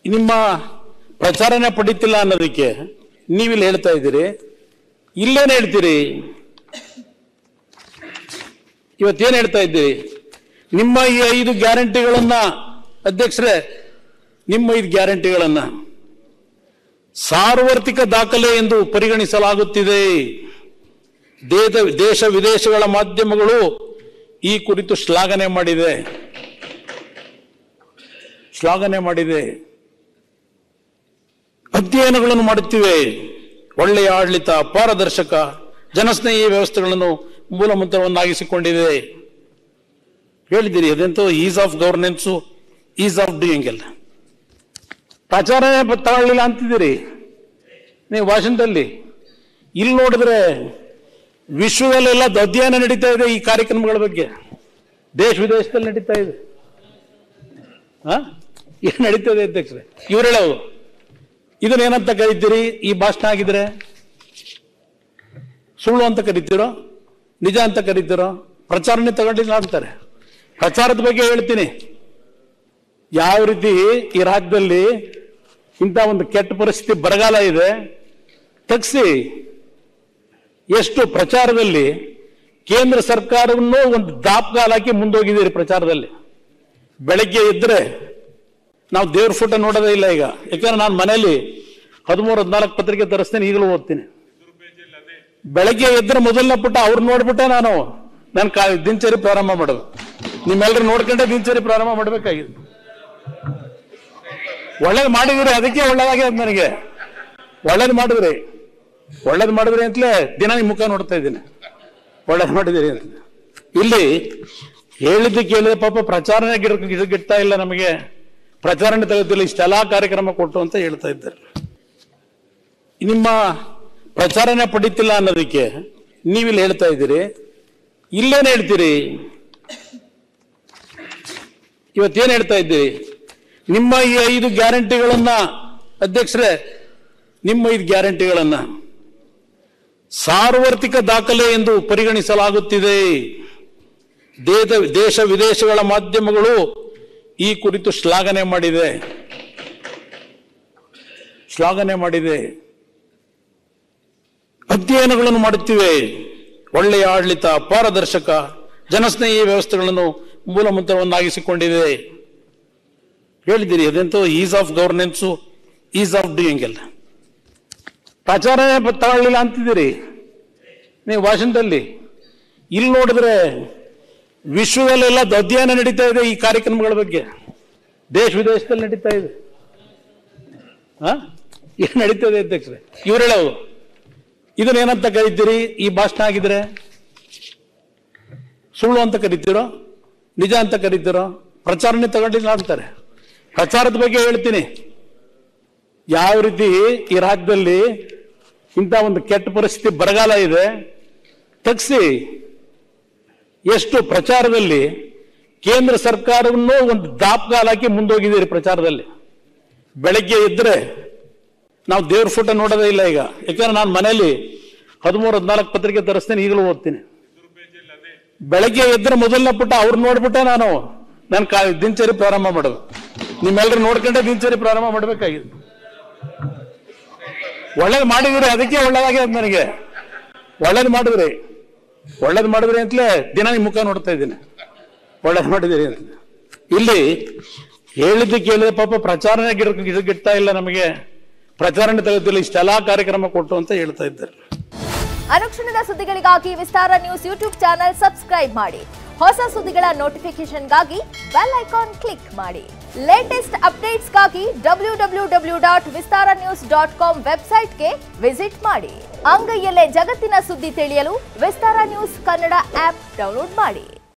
ನಿಮ್ಮ ಪ್ರಚಾರನೇ ಪಡೀತಿಲ್ಲ ಅನ್ನೋದಕ್ಕೆ ನೀವಿಲ್ಲಿ ಹೇಳ್ತಾ ಇದ್ದೀರಿ ಇಲ್ಲೇನು ಹೇಳ್ತೀರಿ ಇವತ್ತೇನು ಹೇಳ್ತಾ ಇದ್ದೀರಿ ನಿಮ್ಮ ಈ ಐದು ಗ್ಯಾರಂಟಿಗಳನ್ನ ಅಧ್ಯಕ್ಷರೇ ನಿಮ್ಮ ಐದು ಗ್ಯಾರಂಟಿಗಳನ್ನ ಸಾರ್ವತ್ರಿಕ ದಾಖಲೆ ಎಂದು ಪರಿಗಣಿಸಲಾಗುತ್ತಿದೆ ದೇಶ ದೇಶ ವಿದೇಶಗಳ ಮಾಧ್ಯಮಗಳು ಈ ಕುರಿತು ಶ್ಲಾಘನೆ ಮಾಡಿದೆ ಶ್ಲಾಘನೆ ಮಾಡಿದೆ ಅಧ್ಯಯನಗಳನ್ನು ಮಾಡುತ್ತಿವೆ ಒಳ್ಳೆಯ ಆಡಳಿತ ಪಾರದರ್ಶಕ ಜನಸ್ನೇಹಿ ವ್ಯವಸ್ಥೆಗಳನ್ನು ಮೂಲಮಂತ್ರವನ್ನಾಗಿಸಿಕೊಂಡಿದೆ ಹೇಳಿದ್ದೀರಿ ಅದೆಂತೋ ease of governance ease of doing ಎಲ್ಲ ಪ್ರಚಾರನೇ ಬ- ತಗೊಳ್ಳಿಲ್ಲ ಅಂತಿದ್ದೀರಿ ನೀವು ಭಾಷಣದಲ್ಲಿ ಇಲ್ಲಿ ನೋಡಿದ್ರೆ ವಿಶ್ವದಲ್ಲೆಲ್ಲ ಅಧ್ಯಯನ ನಡೀತಾ ಇದೆ ಈ ಕಾರ್ಯಕ್ರಮಗಳ ಬಗ್ಗೆ ದೇಶ ವಿದೇಶದಲ್ಲಿ ನಡೀತಾ ಇದೆ ಹಾ ಏನು ನಡೀತಾ ಇದೆ ಅಧ್ಯಕ್ಷರೇ ಇವ್ರು ಹೇಳೋದು ಇದನ್ನ ಏನಂತ ಕರಿತೀರಿ ಈ ಭಾಷಣ ಆಗಿದ್ರೆ ಸುಳ್ಳು ಅಂತ ಕರಿತೀರೋ ನಿಜ ಅಂತ ಕರಿತೀರೋ ಪ್ರಚಾರನೇ ತಗೊಂಡಿಲ್ಲ ಅಂತಾರೆ ಪ್ರಚಾರದ ಬಗ್ಗೆ ಹೇಳ್ತೀನಿ ಯಾವ ರೀತಿ ಈ ರಾಜ್ಯದಲ್ಲಿ ಇಂಥ ಒಂದು ಕೆಟ್ಟ ಪರಿಸ್ಥಿತಿ ಬರಗಾಲ ಇದೆ ತಗ್ಸಿ ಎಷ್ಟು ಪ್ರಚಾರದಲ್ಲಿ ಕೇಂದ್ರ ಸರ್ಕಾರವನ್ನು ಒಂದು ದಾಪ್ಗಾಲ್ ಹಾಕಿ ಮುಂದೋಗಿದ್ದೀರಿ ಪ್ರಚಾರದಲ್ಲಿ ಬೆಳಗ್ಗೆ ಇದ್ರೆ ನಾವು ದೇವ್ರ ಫೋಟೋ ನೋಡೋದೇ ಇಲ್ಲ ಈಗ ಯಾಕಂದ್ರೆ ನಾನು ಮನೆಯಲ್ಲಿ ಹದಿಮೂರು ಹದಿನಾಲ್ಕು ಪತ್ರಿಕೆ ತರಿಸ್ತೇನೆ ಈಗಲೂ ಓದ್ತೀನಿ ಬೆಳಗ್ಗೆ ಎದ್ರೆ ಮೊದಲನೇ ಪುಟ ಅವ್ರು ನೋಡ್ಬಿಟ್ಟೆ ನಾನು ನನ್ನ ಕಾ ದಿನಚರಿ ಪ್ರಾರಂಭ ಮಾಡೋದು ನಿಮ್ಮೆಲ್ಲರೂ ನೋಡ್ಕೊಂಡೆ ದಿನಚರಿ ಪ್ರಾರಂಭ ಮಾಡಬೇಕಾಗಿದೆ ಒಳ್ಳೇದು ಮಾಡಿದ್ರಿ ಅದಕ್ಕೆ ಒಳ್ಳೇದಾಗಿದೆ ನನಗೆ ಒಳ್ಳೇದು ಮಾಡಿದ್ರಿ ಒಳ್ಳೇದು ಮಾಡಿದ್ರಿ ಅಂತಲೇ ದಿನ ನಿಮ್ಮ ಮುಖ ನೋಡ್ತಾ ಇದ್ದೀನಿ ಒಳ್ಳೇದು ಮಾಡಿದಿರಿ ಅಂತ ಇಲ್ಲಿ ಹೇಳಿದ್ದು ಕೇಳಿದ್ರೆ ಪಾಪ ಪ್ರಚಾರನೇ ಗಿಡ ಗಿಡ್ತಾ ಇಲ್ಲ ನಮಗೆ ಪ್ರಚಾರನೇ ತೆಗೆದಿಲ್ಲ ಇಷ್ಟೆಲ್ಲ ಕಾರ್ಯಕ್ರಮ ಕೊಟ್ಟು ಅಂತ ಹೇಳ್ತಾ ಇದ್ದಾರೆ ನಿಮ್ಮ ಪ್ರಚಾರನೇ ಪಡೀತಿಲ್ಲ ಅನ್ನೋದಕ್ಕೆ ನೀವಿಲ್ಲಿ ಹೇಳ್ತಾ ಇದ್ದೀರಿ ಇಲ್ಲೇನು ಹೇಳ್ತೀರಿ ಇವತ್ತೇನು ಹೇಳ್ತಾ ಇದ್ದೀರಿ ನಿಮ್ಮ ಈ ಐದು ಗ್ಯಾರಂಟಿಗಳನ್ನ ಅಧ್ಯಕ್ಷರೇ ನಿಮ್ಮ ಐದು ಗ್ಯಾರಂಟಿಗಳನ್ನ ಸಾರ್ವತ್ರಿಕ ದಾಖಲೆ ಎಂದು ಪರಿಗಣಿಸಲಾಗುತ್ತಿದೆ ದೇಶ ದೇಶ ವಿದೇಶಗಳ ಮಾಧ್ಯಮಗಳು ಈ ಕುರಿತು ಶ್ಲಾಘನೆ ಮಾಡಿದೆ ಶ್ಲಾಘನೆ ಮಾಡಿದೆ ಅಧ್ಯಯನಗಳನ್ನು ಮಾಡುತ್ತಿವೆ ಒಳ್ಳೆಯ ಆಡಳಿತ ಪಾರದರ್ಶಕ ಜನಸ್ನೇಹಿ ವ್ಯವಸ್ಥೆಗಳನ್ನು ಮೂಲಮಂತ್ರವನ್ನಾಗಿಸಿಕೊಂಡಿದೆ ಹೇಳಿದ್ದೀರಿ ಅದೆಂತೋ ease of governance ease of doing ಎಲ್ಲ ಪ್ರಚಾರನೇ ಬ- ತಗೊಳ್ಳಿಲ್ಲ ಅಂತಿದ್ದೀರಿ ನೀವು ಭಾಷಣದಲ್ಲಿ ಇಲ್ಲಿ ನೋಡಿದ್ರೆ ವಿಶ್ವದಲ್ಲೆಲ್ಲ ಅಧ್ಯಯನ ನಡೀತಾ ಇದೆ ಈ ಕಾರ್ಯಕ್ರಮಗಳ ಬಗ್ಗೆ ದೇಶ ವಿದೇಶದಲ್ಲಿ ನಡೀತಾ ಇದೆ ಹಾ ಏನು ನಡೀತಾ ಇದೆ ಅಧ್ಯಕ್ಷರೇ ಇವ್ರು ಹೇಳೋದು ಇದನ್ನ ಏನಂತ ಕರಿತೀರಿ ಈ ಭಾಷಣ ಆಗಿದ್ರೆ ಸುಳ್ಳು ಅಂತ ಕರಿತೀರೋ ನಿಜ ಅಂತ ಕರಿತೀರೋ ಪ್ರಚಾರನೇ ತಗೊಂಡಿಲ್ಲ ಅಂತಾರೆ ಪ್ರಚಾರದ ಬಗ್ಗೆ ಹೇಳ್ತೀನಿ ಯಾವ ರೀತಿ ಈ ರಾಜ್ಯದಲ್ಲಿ ಇಂಥ ಒಂದು ಕೆಟ್ಟ ಪರಿಸ್ಥಿತಿ ಬರಗಾಲ ಇದೆ ತಗ್ಸಿ ಎಷ್ಟು ಪ್ರಚಾರದಲ್ಲಿ ಕೇಂದ್ರ ಸರ್ಕಾರವನ್ನು ಒಂದು ದಾಪ್ಗಾಲ್ ಹಾಕಿ ಮುಂದೋಗಿದ್ದೀರಿ ಪ್ರಚಾರದಲ್ಲಿ ಬೆಳಗ್ಗೆ ಇದ್ರೆ ನಾವು ದೇವ್ರ ಫೋಟೋ ನೋಡೋದೇ ಇಲ್ಲ ಈಗ ಯಾಕಂದ್ರೆ ನಾನು ಮನೆಯಲ್ಲಿ ಹದಿಮೂರು ಹದಿನಾಲ್ಕು ಪತ್ರಿಕೆ ತರಿಸ್ತೇನೆ ಈಗಲೂ ಓದ್ತೀನಿ ಬೆಳಗ್ಗೆ ಎದ್ರೆ ಮೊದಲನೇ ಪುಟ ಅವ್ರು ನೋಡ್ಬಿಟ್ಟೆ ನಾನು ನನ್ನ ಕಾ ದಿನಚರಿ ಪ್ರಾರಂಭ ಮಾಡೋದು ನಿಮ್ಮೆಲ್ಲರೂ ನೋಡ್ಕೊಂಡೆ ದಿನಚರಿ ಪ್ರಾರಂಭ ಮಾಡಬೇಕಾಗಿದೆ ಒಳ್ಳೇದು ಮಾಡಿದ್ರಿ ಅದಕ್ಕೆ ಒಳ್ಳೇದಾಗಿದೆ ನನಗೆ ಒಳ್ಳೇದು ಮಾಡಿದ್ರಿ ಒಳ್ಳೇದು ಮಾಡಿದ್ರಿ ಅಂತಲೇ ದಿನ ನಿಮ್ಮ ಮುಖ ನೋಡ್ತಾ ಇದ್ದೀನಿ ಒಳ್ಳೇದು ಮಾಡಿದಿರಿ ಅಂತ ಇಲ್ಲಿ ಹೇಳಿದ್ದು ಕೇಳಿದ್ರೆ ಪಾಪ ಪ್ರಚಾರನೇ ಗಿಡ ಗಿಡ್ತಾ ಇಲ್ಲ ನಮಗೆ ಪ್ರಚಾರನೇ ತೆಗೆದಿಲ್ಲ ಇಷ್ಟೆಲ್ಲ ಕಾರ್ಯಕ್ರಮ ಕೊಟ್ಟು ಅಂತ ಹೇಳ್ತಾ ಇದ್ದಾರೆ ಅನುಕ್ಷಣದ ಸುದ್ದಿಗಳಿಗಾಗಿ Vistara news YouTube channel subscribe ಮಾಡಿ ಹೊಸ ಸುದ್ದಿಗಳ ನೋಟಿಫಿಕೇಶನ್ಗಾಗಿ ಬೆಲ್ ಐಕಾನ್ ಕ್ಲಿಕ್ ಮಾಡಿ ಲೇಟೆಸ್ಟ್ ಅಪ್ಡೇಟ್ಸ್ಗಾಗಿ W W W dot Vistara news dot com ವೆಬ್ಸೈಟ್ಗೆ ವಿಸಿಟ್ ಮಾಡಿ ಅಂಗೈಯಲ್ಲೇ ಜಗತ್ತಿನ ಸುದ್ದಿ ತಿಳಿಯಲು Vistara news Kannada app download ಮಾಡಿ